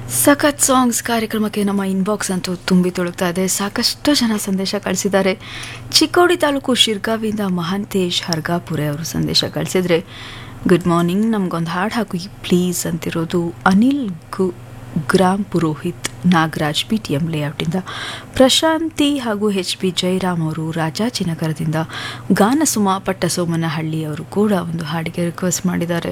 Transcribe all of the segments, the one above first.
ಸಖತ್ ಸಾಂಗ್ಸ್ ಕಾರ್ಯಕ್ರಮಕ್ಕೆ ನಮ್ಮ ಇನ್ಬಾಕ್ಸ್ ಅಂತೂ ತುಂಬಿ ತುಳುಕ್ತಾ ಇದೆ ಸಾಕಷ್ಟು ಜನ ಸಂದೇಶ ಕಳಿಸಿದ್ದಾರೆ ಚಿಕ್ಕೋಡಿ ತಾಲೂಕು ಶಿರ್ಗಾವಿಂದ ಮಹಾಂತೇಶ್ ಹರ್ಗಾಪುರೆ ಅವರು ಸಂದೇಶ ಕಳಿಸಿದ್ರೆ ಗುಡ್ ಮಾರ್ನಿಂಗ್ ನಮಗೊಂದು ಹಾಡು ಹಾಕು ಪ್ಲೀಸ್ ಅಂತಿರೋದು ಅನಿಲ್ ಗು ಗ್ರಾಮ್ Purohit Nagaraj B T M ಲೇಔಟಿಂದ ಪ್ರಶಾಂತಿ ಹಾಗೂ ಎಚ್ ಬಿ ಜಯರಾಮ್ ಅವರು ರಾಜಾಜಿನಗರದಿಂದ ಗಾನಸುಮ ಪಟ್ಟಸೋಮನಹಳ್ಳಿ ಅವರು ಕೂಡ ಒಂದು ಹಾಡಿಗೆ ರಿಕ್ವೆಸ್ಟ್ ಮಾಡಿದ್ದಾರೆ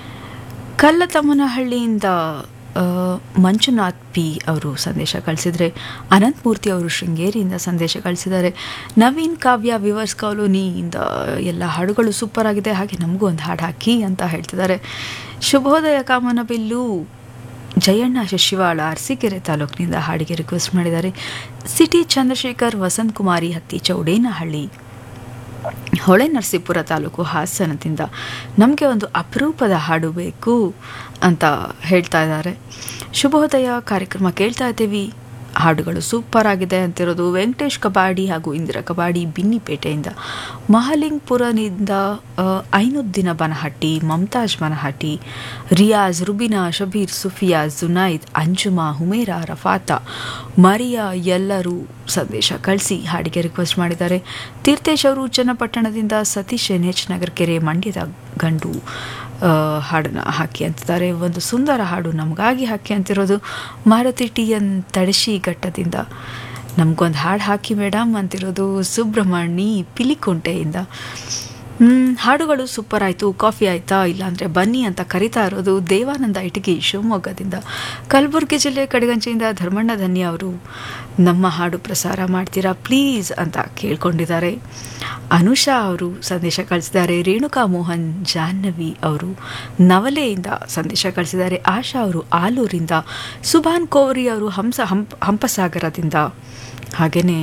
ಕಲ್ಲತಮ್ಮನಹಳ್ಳಿಯಿಂದ ಆ, ಮಂಜುನಾಥ್ ಪಿ ಅವರು ಸಂದೇಶ ಕಳಿಸಿದರೆ ಅನಂತಮೂರ್ತಿ ಅವರು ಶೃಂಗೇರಿಯಿಂದ ಸಂದೇಶ ಕಳಿಸಿದ್ದಾರೆ ನವೀನ್ ಕಾವ್ಯ ವಿವರ್ಸ್ ಕಾಲೋನಿಯಿಂದ ಎಲ್ಲ ಹಾಡುಗಳು ಸೂಪರ್ ಆಗಿದೆ ಹಾಗೆ ನಮಗೂ ಒಂದು ಹಾಡು ಹಾಕಿ ಅಂತ ಹೇಳ್ತಿದ್ದಾರೆ ಶುಭೋದಯ ಕಾಮನಬಿಲ್ಲು ಜಯಣ್ಣ ಶಶಿವಾಳ ಅರಸೀಕೆರೆ ತಾಲೂಕಿನಿಂದ ಹಾಡಿಗೆ ರಿಕ್ವೆಸ್ಟ್ ಮಾಡಿದ್ದಾರೆ ಸಿಟಿ ಚಂದ್ರಶೇಖರ್ ವಸಂತ್ ಕುಮಾರಿ ಹತ್ತಿ ಚೌಡೇನಹಳ್ಳಿ ಹೊಳೆ ನರಸೀಪುರ ತಾಲೂಕು ಹಾಸನದಿಂದ ನಮಗೆ ಒಂದು ಅಪರೂಪದ ಹಾಡು ಬೇಕು ಅಂತ ಹೇಳ್ತಾ ಇದ್ದಾರೆ ಶುಭೋದಯ ಕಾರ್ಯಕ್ರಮ ಕೇಳ್ತಾ ಇದ್ದೀವಿ ಹಾಡುಗಳು ಸೂಪರ್ ಆಗಿದೆ ಅಂತಿರೋದು ವೆಂಕಟೇಶ್ ಕಬಾಡಿ ಹಾಗೂ ಇಂದಿರಾ ಕಬಾಡಿ ಬಿನ್ನಿಪೇಟೆಯಿಂದ ಮಹಲಿಂಗ್ಪುರನಿಂದ ಆ, ಐನುದ್ದೀನ ಬನಹಟ್ಟಿ ಮಮತಾಜ್ ಬನಹಟ್ಟಿ ರಿಯಾಜ್ ರುಬಿನಾ ಶಬೀರ್ ಸುಫಿಯಾ ಜುನೈದ್ ಅಂಜುಮಾ ಹುಮೇರಾ ರಫಾತ ಮರಿಯಾ ಎಲ್ಲರೂ ಸಂದೇಶ ಕಳಿಸಿ ಹಾಡಿಗೆ ರಿಕ್ವೆಸ್ಟ್ ಮಾಡಿದ್ದಾರೆ ತೀರ್ಥೇಶ್ ಅವರು ಚನ್ನಪಟ್ಟಣದಿಂದ ಸತೀಶ್ ಎನ್ ಎಚ್ ನಗರಕೆರೆ ಮಂಡ್ಯದ ಗಂಡು ಆ, ಹಾಡನ್ನ ಹಾಕಿ ಅಂತಿದ್ದಾರೆ ಒಂದು ಸುಂದರ ಹಾಡು ನಮಗಾಗಿ ಹಾಕಿ ಅಂತಿರೋದು ಮಾರುತಿ ಟಿ ಎನ್ ತಡಶಿ ಘಟ್ಟದಿಂದ ನಮಗೊಂದು ಹಾಡು ಹಾಕಿ ಮೇಡಮ್ ಅಂತಿರೋದು ಸುಬ್ರಹ್ಮಣಿ ಪಿಲಿಕುಂಟೆಯಿಂದ ಹ್ಮ್, ಹಾಡುಗಳು ಸೂಪರ್ ಆಯಿತು ಕಾಫಿ ಆಯಿತಾ ಇಲ್ಲಾಂದರೆ ಬನ್ನಿ ಅಂತ ಕರಿತಾ ಇರೋದು ದೇವಾನಂದ ಇಟಗಿ ಶಿವಮೊಗ್ಗದಿಂದ ಕಲಬುರಗಿ ಜಿಲ್ಲೆ ಕಡೆಗಂಚೆಯಿಂದ ಧರ್ಮಣ್ಣ ಧನ್ಯ ಅವರು ನಮ್ಮ ಹಾಡು ಪ್ರಸಾರ ಮಾಡ್ತೀರಾ ಪ್ಲೀಸ್ ಅಂತ ಕೇಳ್ಕೊಂಡಿದ್ದಾರೆ ಅನುಷಾ ಅವರು ಸಂದೇಶ ಕಳಿಸಿದ್ದಾರೆ ರೇಣುಕಾ ಮೋಹನ್ ಜಾಹ್ನವಿ ಅವರು ನವಲೆಯಿಂದ ಸಂದೇಶ ಕಳಿಸಿದ್ದಾರೆ ಆಶಾ ಅವರು ಆಲೂರಿಂದ ಸುಭಾನ್ ಕೋರಿ ಅವರು ಹಂಸ ಹಂಪ ಹಂಪಸಾಗರದಿಂದ ಹಾಗೆಯೇ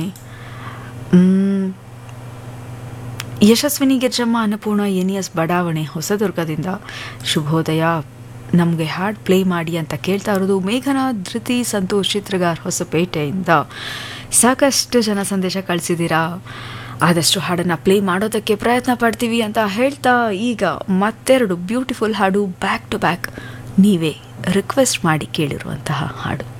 ಯಶಸ್ವಿನಿ ಗಿರ್ಜಮ್ಮ ಅನ್ನಪೂರ್ಣ ಎನ್ ಎಸ್ ಬಡಾವಣೆ ಹೊಸದುರ್ಗದಿಂದ ಶುಭೋದಯ ನಮಗೆ ಹಾಡು ಪ್ಲೇ ಮಾಡಿ ಅಂತ ಕೇಳ್ತಾ ಇರೋದು ಮೇಘನಾ ಧೃತಿ ಸಂತೋಷ್ ಚಿತ್ರಗಾರ್ ಹೊಸಪೇಟೆಯಿಂದ ಸಾಕಷ್ಟು ಜನ ಸಂದೇಶ ಕಳಿಸಿದ್ದೀರಾ ಆದಷ್ಟು ಹಾಡನ್ನು ಪ್ಲೇ ಮಾಡೋದಕ್ಕೆ ಪ್ರಯತ್ನ ಪಡ್ತೀವಿ ಅಂತ ಹೇಳ್ತಾ ಈಗ ಮತ್ತೆರಡು ಬ್ಯೂಟಿಫುಲ್ ಹಾಡು ಬ್ಯಾಕ್ ಟು ಬ್ಯಾಕ್ ನೀವೇ ರಿಕ್ವೆಸ್ಟ್ ಮಾಡಿ ಕೇಳಿರುವಂತಹ ಹಾಡು